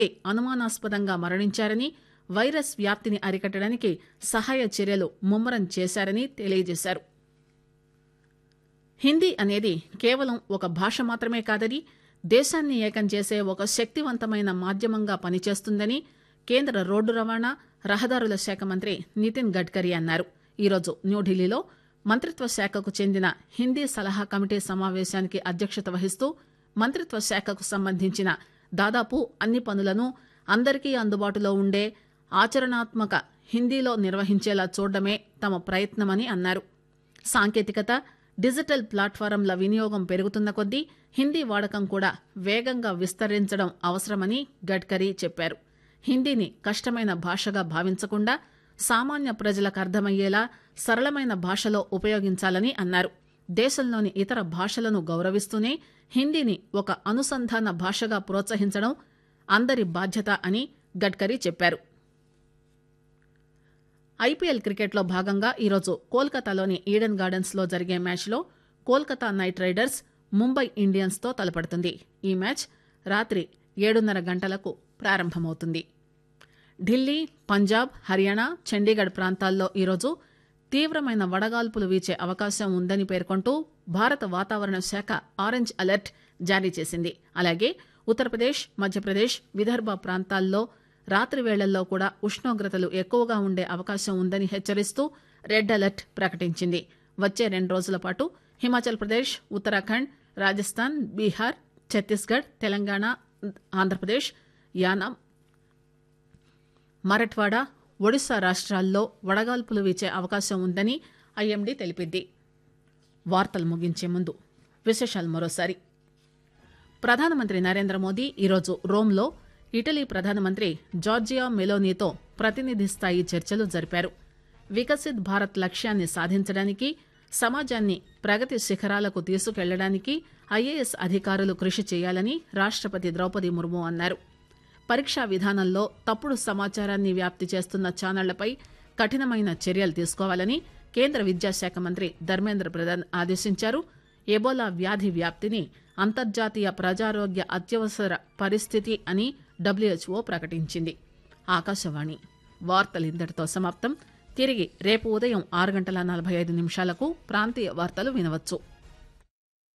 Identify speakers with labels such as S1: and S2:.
S1: అనుమానాస్పదంగా మరణించారని వైరస్ వ్యాప్తిని అరికట్టడానికి సహాయ చర్యలు ముమ్మరం చేశారని తెలియజేశారు హిందీ అనేది కేవలం ఒక భాష మాత్రమే కాదని దేశాన్ని ఏకం చేసే ఒక శక్తివంతమైన మాధ్యమంగా పనిచేస్తుందని కేంద్ర రోడ్డు రవాణా రహదారుల శాఖ మంత్రి నితిన్ గడ్కరీ అన్నారు ఈరోజు న్యూఢిల్లీలో మంత్రిత్వ శాఖకు చెందిన హిందీ సలహా కమిటీ సమావేశానికి అధ్యక్షత వహిస్తూ మంత్రిత్వ శాఖకు సంబంధించిన దాదాపు అన్ని పనులను అందరికీ అందుబాటులో ఉండే ఆచరణాత్మక హిందీలో నిర్వహించేలా చూడడమే తమ ప్రయత్నమని అన్నారు సాంకేతికత డిజిటల్ ప్లాట్ఫారంల వినియోగం పెరుగుతున్న కొద్దీ హిందీ వాడకం కూడా వేగంగా విస్తరించడం అవసరమని గడ్కరీ చెప్పారు హిందీని కష్టమైన భాషగా భావించకుండా సామాన్య ప్రజలకు అర్థమయ్యేలా సరళమైన భాషలో ఉపయోగించాలని అన్నారు దేశంలోని ఇతర భాషలను గౌరవిస్తూనే హిందీని ఒక అనుసంధాన భాషగా ప్రోత్సహించడం అందరి బాధ్యత అని గడ్కరీ చెప్పారు ఐపీఎల్ క్రికెట్లో భాగంగా ఈరోజు కోల్కతాలోని ఈడెన్ గార్డెన్స్ లో జరిగే మ్యాచ్లో Kolkata Knight Riders Mumbai Indians తో తలపడుతుంది ఈ మ్యాచ్ రాత్రి ఏడున్నర గంటలకు ప్రారంభమవుతుంది ఢిల్లీ పంజాబ్ హర్యానా చండీగఢ్ ప్రాంతాల్లో ఈరోజు తీవ్రమైన వడగాల్పులు వీచే అవకాశం ఉందని పేర్కొంటూ భారత వాతావరణ శాఖ ఆరెంజ్ అలర్ట్ జారీ చేసింది అలాగే ఉత్తరప్రదేశ్ మధ్యప్రదేశ్ విదర్భ ప్రాంతాల్లో రాత్రి వేళల్లో కూడా ఉష్ణోగ్రతలు ఎక్కువగా ఉండే అవకాశం ఉందని హెచ్చరిస్తూ రెడ్ అలర్ట్ ప్రకటించింది వచ్చే రెండు రోజుల పాటు హిమాచల్ ప్రదేశ్ ఉత్తరాఖండ్ రాజస్థాన్ బీహార్ ఛత్తీస్గఢ్ తెలంగాణ ఆంధ్రప్రదేశ్ యానాం మరఠ్వాడా ఒడిశా రాష్ట్రాల్లో వడగాల్పులు వీచే అవకాశం ఉందని ఐఎండీ తెలిపింది వార్తలు ముగించే ముందు విశేషాలు మరోసారి ప్రధానమంత్రి నరేంద్ర మోదీ ఈరోజు రోమ్లో ఇటలీ ప్రధానమంత్రి జార్జియా మెలోనీతో ప్రతినిధి స్థాయి చర్చలు జరిపారు వికసిత్ భారత్ లక్ష్యాన్ని సాధించడానికి సమాజాన్ని ప్రగతి శిఖరాలకు తీసుకెళ్లడానికి ఐఏఎస్ అధికారులు కృషి చేయాలని రాష్టపతి ద్రౌపది ముర్ము అన్నారు పరీక్షా విధానంలో తప్పుడు సమాచారాన్ని వ్యాప్తి చేస్తున్న ఛానళ్లపై కఠినమైన చర్యలు తీసుకోవాలని కేంద్ర విద్యాశాఖ మంత్రి ధర్మేంద్ర ప్రధాన్ ఆదేశించారు ఎబోలా వ్యాధి వ్యాప్తిని అంతర్జాతీయ ప్రజారోగ్య అత్యవసర పరిస్థితి అని డబ్ల్యూహెచ్ఓ ప్రకటించింది ఆకాశవాణి వార్తలు ఇంతటితో సమాప్తం తిరిగి రేపు ఉదయం ఆరు గంటల నలభై ఐదు నిమిషాలకు ప్రాంతీయ వార్తలు వినవచ్చు